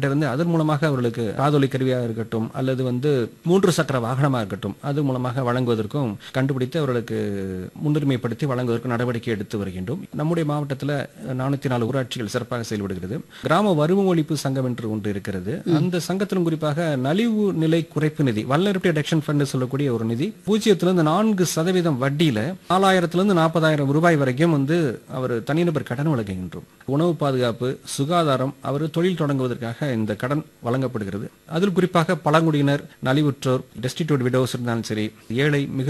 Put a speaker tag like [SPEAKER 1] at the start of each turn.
[SPEAKER 1] கண்டறிந்து அதன் மூலமாக அவர்களுக்கு காதொலி கருவியாக இருக்கட்டும் அல்லது வந்து மூன்று சக்கர வாகனமாக இருக்கட்டும் அது மூலமாக வழங்குவதற்கும் கண்டுபிடித்து அவர்களுக்கு முன்னுரிமைப்படுத்தி வழங்குவதற்கு நடவடிக்கை எடுத்து வருகின்றோம் நம்முடைய மாவட்டத்தில் நானூத்தி நாலு ஊராட்சிகள் சிறப்பாக செயல்படுகிறது கிராம வறுமை ஒழிப்பு சங்கம் என்று ஒன்று இருக்கிறது அந்த சங்கத்திலும் குறிப்பாக நலிவு நிலை குறைப்பு நிதி வல்லரபி அடக்ஷன் ஃபண்ட் சொல்லக்கூடிய ஒரு நிதி பூஜ்ஜியத்திலிருந்து நான்கு சதவீதம் வட்டியில நாலாயிரத்திலிருந்து நாற்பதாயிரம் ரூபாய் வரைக்கும் வந்து அவர் தனிநபர் கடன் வழங்குகின்றோம் உணவு பாதுகாப்பு சுகாதாரம் அவர் தொழில் தொடங்குவதற்காக இந்த கடன் வழங்கப்படுகிறது அதில் குறிப்பாக பழங்குடியினர் நலிவுற்றோர் டெஸ்டிடியூட் விடோஸ் இருந்தாலும் சரி ஏழை மிக